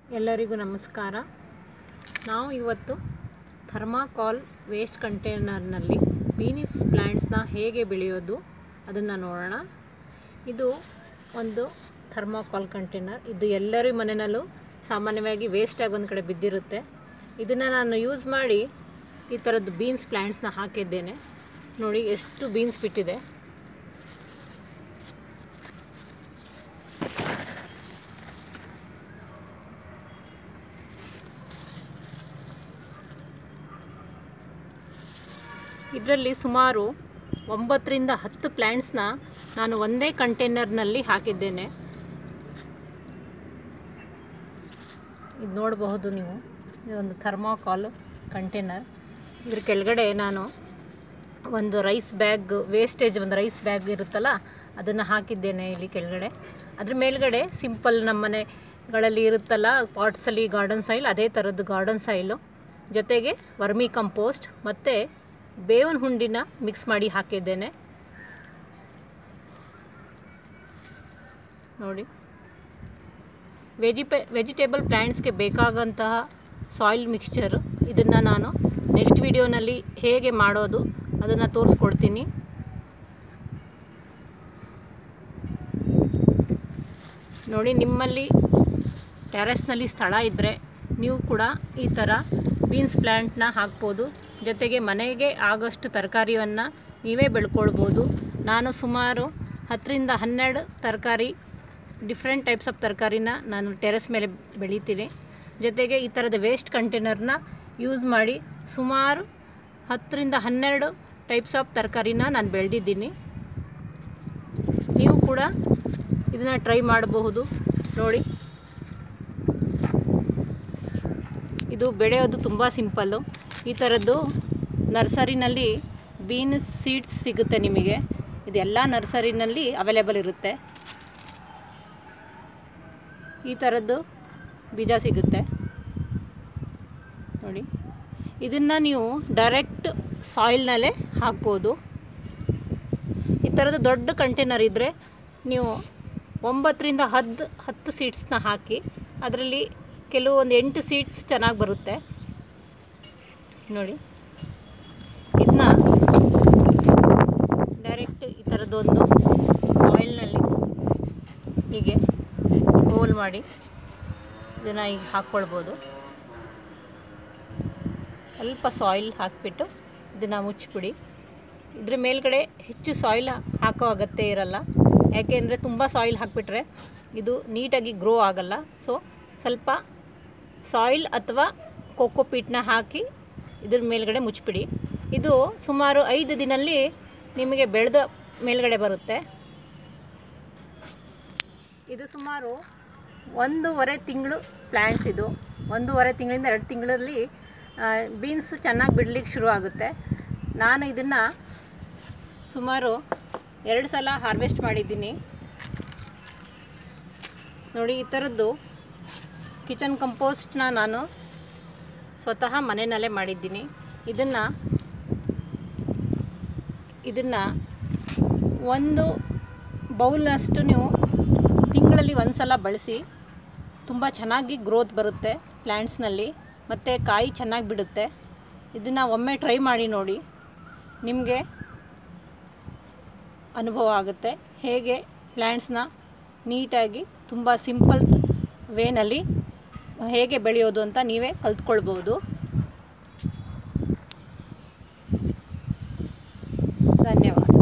ಎಲ್ಲರಿಗೂ ನಮಸ್ಕಾರ ನಾವು ಇವತ್ತು ಥರ್ಮಾಕಾಲ್ ವೇಸ್ಟ್ ಕಂಟೈನರ್ನಲ್ಲಿ ಬೀನಿಸ್ ಪ್ಲ್ಯಾಂಟ್ಸ್ನ ಹೇಗೆ ಬೆಳೆಯೋದು ಅದನ್ನು ನೋಡೋಣ ಇದು ಒಂದು ಥರ್ಮಾಕಾಲ್ ಕಂಟೈನರ್ ಇದು ಎಲ್ಲರ ಮನೆಯಲ್ಲೂ ಸಾಮಾನ್ಯವಾಗಿ ವೇಸ್ಟಾಗಿ ಒಂದು ಕಡೆ ಬಿದ್ದಿರುತ್ತೆ ಇದನ್ನು ನಾನು ಯೂಸ್ ಮಾಡಿ ಈ ಥರದ್ದು ಬೀನ್ಸ್ ಪ್ಲ್ಯಾಂಟ್ಸ್ನ ಹಾಕಿದ್ದೇನೆ ನೋಡಿ ಎಷ್ಟು ಬೀನ್ಸ್ ಬಿಟ್ಟಿದೆ ಇದರಲ್ಲಿ ಸುಮಾರು ಒಂಬತ್ತರಿಂದ ಹತ್ತು ಪ್ಲ್ಯಾಂಟ್ಸ್ನ ನಾನು ಒಂದೇ ಕಂಟೈನರ್ನಲ್ಲಿ ಹಾಕಿದ್ದೇನೆ ಇದು ನೋಡಬಹುದು ನೀವು ಇದೊಂದು ಥರ್ಮಾಕಾಲ್ ಕಂಟೈನರ್ ಇದ್ರ ಕೆಳಗಡೆ ನಾನು ಒಂದು ರೈಸ್ ಬ್ಯಾಗ್ ವೇಸ್ಟೇಜ್ ಒಂದು ರೈಸ್ ಬ್ಯಾಗ್ ಇರುತ್ತಲ್ಲ ಅದನ್ನು ಹಾಕಿದ್ದೇನೆ ಇಲ್ಲಿ ಕೆಳಗಡೆ ಅದ್ರ ಮೇಲ್ಗಡೆ ಸಿಂಪಲ್ ನಮ್ಮ ಮನೆಗಳಲ್ಲಿ ಇರುತ್ತಲ್ಲ ಪಾಟ್ಸಲ್ಲಿ ಗಾರ್ಡನ್ ಸೈಲ್ ಅದೇ ಥರದ್ದು ಗಾರ್ಡನ್ ಸೈಲು ಜೊತೆಗೆ ವರ್ಮಿ ಕಂಪೋಸ್ಟ್ ಮತ್ತು ಬೇವಿನ ಹುಂಡಿನ ಮಿಕ್ಸ್ ಮಾಡಿ ಹಾಕಿದ್ದೇನೆ ನೋಡಿ ವೆಜಿಪೆ ವೆಜಿಟೇಬಲ್ ಪ್ಲ್ಯಾಂಟ್ಸ್ಗೆ ಬೇಕಾಗಂತಹ ಸಾಯಿಲ್ ಮಿಕ್ಸ್ಚರ್ ಇದನ್ನು ನಾನು ನೆಕ್ಸ್ಟ್ ವಿಡಿಯೋನಲ್ಲಿ ಹೇಗೆ ಮಾಡೋದು ಅದನ್ನು ತೋರಿಸ್ಕೊಡ್ತೀನಿ ನೋಡಿ ನಿಮ್ಮಲ್ಲಿ ಟೆರೆಸ್ನಲ್ಲಿ ಸ್ಥಳ ಇದ್ದರೆ ನೀವು ಕೂಡ ಈ ಥರ ಬೀನ್ಸ್ ಪ್ಲ್ಯಾಂಟ್ನ ಹಾಕ್ಬೋದು ಜೊತೆಗೆ ಮನೆಗೆ ಆಗೋಷ್ಟು ತರಕಾರಿಯನ್ನು ನೀವೇ ಬೆಳ್ಕೊಳ್ಬೋದು ನಾನು ಸುಮಾರು ಹತ್ತರಿಂದ ಹನ್ನೆರಡು ತರಕಾರಿ ಡಿಫ್ರೆಂಟ್ ಟೈಪ್ಸ್ ಆಫ್ ತರಕಾರಿನ ನಾನು ಟೆರೆಸ್ ಮೇಲೆ ಬೆಳಿತೀನಿ ಜೊತೆಗೆ ಈ ಥರದ ವೇಸ್ಟ್ ಕಂಟೈನರ್ನ ಯೂಸ್ ಮಾಡಿ ಸುಮಾರು ಹತ್ತರಿಂದ ಹನ್ನೆರಡು ಟೈಪ್ಸ್ ಆಫ್ ತರಕಾರಿನ ನಾನು ಬೆಳೆದಿದ್ದೀನಿ ನೀವು ಕೂಡ ಇದನ್ನು ಟ್ರೈ ಮಾಡಬಹುದು ನೋಡಿ ಇದು ಬೆಳೆಯೋದು ತುಂಬ ಸಿಂಪಲ್ಲು ಈ ಥರದ್ದು ನರ್ಸರಿನಲ್ಲಿ ಬೀನ್ಸ್ ಸೀಡ್ಸ್ ಸಿಗುತ್ತೆ ನಿಮಗೆ ಇದೆಲ್ಲ ನರ್ಸರಿನಲ್ಲಿ ಅವೈಲೇಬಲ್ ಇರುತ್ತೆ ಈ ಥರದ್ದು ಬೀಜ ಸಿಗುತ್ತೆ ನೋಡಿ ಇದನ್ನು ನೀವು ಡೈರೆಕ್ಟ್ ಸಾಯಿಲ್ನಲ್ಲೇ ಹಾಕ್ಬೋದು ಈ ಥರದ್ದು ದೊಡ್ಡ ಕಂಟೈನರ್ ಇದ್ದರೆ ನೀವು ಒಂಬತ್ತರಿಂದ ಹದ್ದು ಹತ್ತು ಸೀಡ್ಸ್ನ ಹಾಕಿ ಅದರಲ್ಲಿ ಕೆಲವೊಂದು ಎಂಟು ಸೀಡ್ಸ್ ಚೆನ್ನಾಗಿ ಬರುತ್ತೆ ನೋಡಿ ಇದನ್ನ ಡೈರೆಕ್ಟ್ ಈ ಥರದ್ದೊಂದು ಸಾಯಿಲ್ನಲ್ಲಿ ಹೀಗೆ ಹೋಲ್ ಮಾಡಿ ಇದನ್ನು ಈಗ ಹಾಕ್ಕೊಳ್ಬೋದು ಸ್ವಲ್ಪ ಸಾಯಿಲ್ ಹಾಕಿಬಿಟ್ಟು ಇದನ್ನು ಮುಚ್ಚಿಬಿಡಿ ಇದ್ರ ಮೇಲ್ಗಡೆ ಹೆಚ್ಚು ಸಾಯಿಲ್ ಹಾಕೋ ಅಗತ್ಯ ಇರಲ್ಲ ಯಾಕೆಂದರೆ ತುಂಬ ಸಾಯಿಲ್ ಹಾಕಿಬಿಟ್ರೆ ಇದು ನೀಟಾಗಿ ಗ್ರೋ ಆಗಲ್ಲ ಸೊ ಸ್ವಲ್ಪ ಸಾಯಿಲ್ ಅಥವಾ ಕೋಕೋಪೀಟ್ನ ಹಾಕಿ ಇದ್ರ ಮೇಲ್ಗಡೆ ಮುಚ್ಚಿಬಿಡಿ ಇದು ಸುಮಾರು ಐದು ದಿನಲ್ಲಿ ನಿಮಗೆ ಬೆಳೆದ ಮೇಲ್ಗಡೆ ಬರುತ್ತೆ ಇದು ಸುಮಾರು ಒಂದೂವರೆ ತಿಂಗಳು ಪ್ಲ್ಯಾಂಟ್ಸ್ ಇದು ಒಂದೂವರೆ ತಿಂಗಳಿಂದ ಎರಡು ತಿಂಗಳಲ್ಲಿ ಬೀನ್ಸ್ ಚೆನ್ನಾಗಿ ಬಿಡಲಿಕ್ಕೆ ಶುರು ಆಗುತ್ತೆ ನಾನು ಇದನ್ನು ಸುಮಾರು ಎರಡು ಸಲ ಹಾರ್ವೆಸ್ಟ್ ಮಾಡಿದ್ದೀನಿ ನೋಡಿ ಈ ಥರದ್ದು ಕಿಚನ್ ಕಂಪೋಸ್ಟ್ನ ನಾನು ಸ್ವತಃ ಮನೆಯಲ್ಲೇ ಮಾಡಿದ್ದೀನಿ ಇದನ್ನು ಇದನ್ನು ಒಂದು ಬೌಲ್ನಷ್ಟು ನೀವು ತಿಂಗಳಲ್ಲಿ ಒಂದು ಸಲ ಬಳಸಿ ತುಂಬ ಚೆನ್ನಾಗಿ ಗ್ರೋತ್ ಬರುತ್ತೆ ಪ್ಲ್ಯಾಂಟ್ಸ್ನಲ್ಲಿ ಮತ್ತು ಕಾಯಿ ಚೆನ್ನಾಗಿ ಬಿಡುತ್ತೆ ಇದನ್ನು ಒಮ್ಮೆ ಟ್ರೈ ಮಾಡಿ ನೋಡಿ ನಿಮಗೆ ಅನುಭವ ಆಗುತ್ತೆ ಹೇಗೆ ಪ್ಲ್ಯಾಂಟ್ಸ್ನ ನೀಟಾಗಿ ತುಂಬ ಸಿಂಪಲ್ ವೇನಲ್ಲಿ ಹೇಗೆ ಬೆಳೆಯೋದು ಅಂತ ನೀವೇ ಕಲ್ತ್ಕೊಳ್ಬೋದು ಧನ್ಯವಾದ